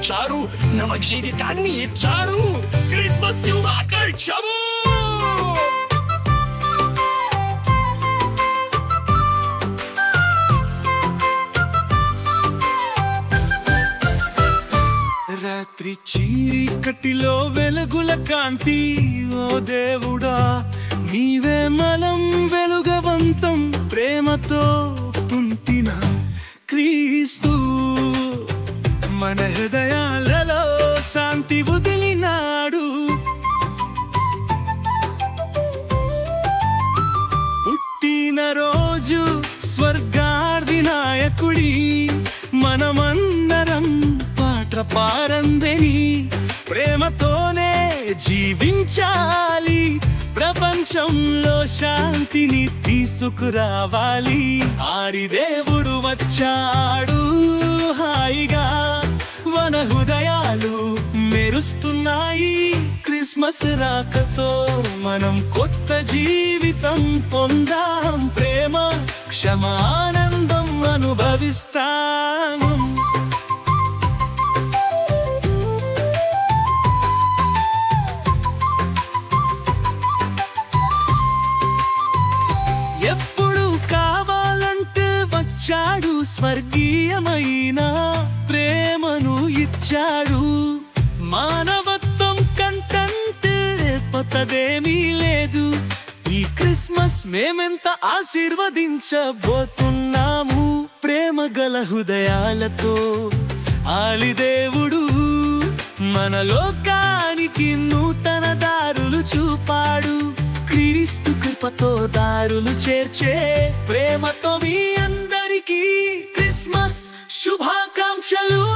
వచ్చారు నవ జీవితాన్ని ఇచ్చారు క్రిస్మస్ శుభాకాంక్షలు రాత్రి చీకటిలో వెలుగుల కాంతి ఓ దేవుడా నీవే మలం వెలుగవంతం ప్రేమతో పుంటిన క్రీస్తు మన హృదయాలలో శాంతి వదిలినాడు పుట్టిన రోజు స్వర్గార్ది నాయకుడి మనమందరం పాట పారందని ప్రేమతోనే జీవించాలి ప్రపంచంలో శాంతిని తీసుకురావాలి ఆడి దేవుడు వచ్చాడు హాయిగా మన హృదయాలు మెరుస్తున్నాయి క్రిస్మస్ రాకతో మనం కొత్త జీవితం పొందాం ప్రేమ క్షమానందం అనుభవిస్తాం ఎప్పుడు కావాలంటే వచ్చాడు స్వర్గీయమైన ప్రేమను ఇచ్చాడు మానవత్వం కంటంటే కొత్తదేమీ లేదు ఈ క్రిస్మస్ మేమెంత ఆశీర్వదించబోతున్నాము ప్రేమ గల హృదయాలతో ఆలిదేవుడు మన లోకానికి నూతన దారులు చూపాడు క్రీస్తు కృపతో దారులు చేర్చే ప్రేమతో మీ అందరికీ క్రిస్మస్ శుభాకాంక్షలు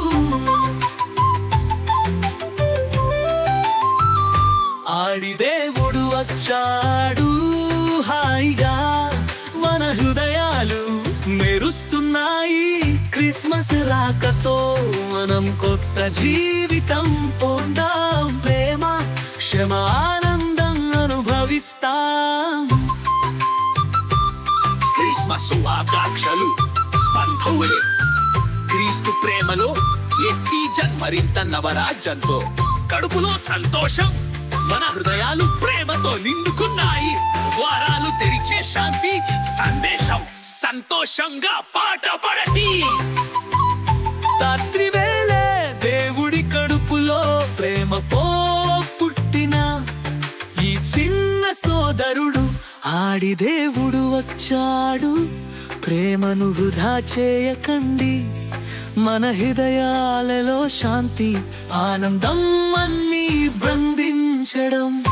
ఆడి దేవుడు వచ్చాడు హాయిగా మన హృదయాలు మెరుస్తున్నాయి క్రిస్మస్ రాకతో మనం కొత్త జీవితం పొందాం ప్రేమ క్షమ ఆనందం అనుభవిస్తాం క్రిస్మస్ శుభాకాంక్షలు బంధువులే క్రీస్తు ప్రేమలో ఈ సీజన్ మరింత నవరాజ్యంతో కడుపులో సంతోషం మన హృదయాలు ప్రేమతో నిండుకున్నాయి ద్వారాలు తెరిచే శాంతి సందేశం సంతోషంగా పాట పడటి రాత్రి వేళ దేవుడి కడుపులో ప్రేమతో పుట్టిన ఈ చిన్న సోదరుడు ఆడి దేవుడు వచ్చాడు ప్రేమను వృధా చేయకండి మన హృదయాలలో శాంతి ఆనందం అన్ని బంధించడం